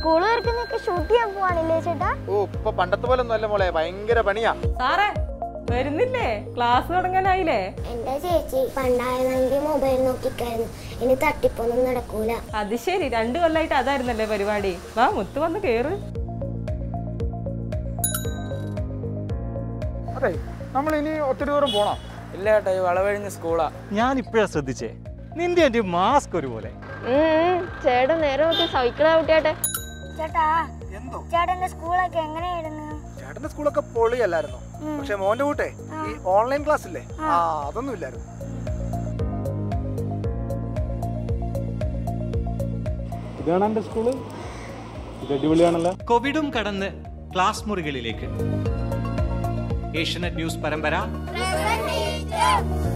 school തുറക്കുന്നൊക്കെ shoot ചെയ്യാൻ പോവാണില്ലേ ചേട്ടാ ഓ ഇപ്പൊ പണ്ടത്തെ പോലെ ഒന്നും അല്ല മോളെ ഭയങ്കര പണിയാ സാറേ വരുന്നില്ലേ ക്ലാസ് തുടങ്ങാനായില്ലേ എന്റെ ചേച്ചി പണ്ടായിരുന്നെങ്കിൽ മൊബൈൽ നോക്കിക്കായിരുന്നു ഇനി തട്ടിപ്പൊന്നും നടക്കൂല അത് ശരി രണ്ടു കൊല്ലായിട്ട് അതായിരുന്നല്ലേ പരിപാടി വാ മുത്ത് വന്ന് കേറ് അതെ നമ്മൾ ഇനി ഒത്തിരി ദൂരം പോണം ഇല്ല ചേട്ടാ ഈ വളവഴിഞ്ഞ സ്കൂളാ ഞാൻ ഇപ്പോഴാ ശ്രദ്ധിച്ചേ നിന്റെ എന്റെ മാസ്ക് ഒരുപോലെ ചേട്ടൻ നേരെ നോക്കി സൈക്കിൾ ഔട്ടിയാട്ടെ ചേട്ടാ എന്തോ ചേട്ടന്റെ സ്കൂളൊക്കെ എങ്ങനെയായിരുന്നു ചേട്ടന്റെ സ്കൂളൊക്കെ പൊളിയല്ലായിരുന്നു പക്ഷെ മോന്റെ കൂട്ടെ ഈ ഓൺലൈൻ ക്ലാസ് ഇല്ലേ ആ അതൊന്നും ഇല്ലായിരുന്നു ഇതാണ് എൻ്റെ സ്കൂള് ഇത് അടിപൊളിയാണല്ലോ കോവിഡും കടന്ന് ക്ലാസ് മുറികളിലേക്ക് ഏഷ്യനെറ്റ് ന്യൂസ് പരമ്പര പ്രസന്റ്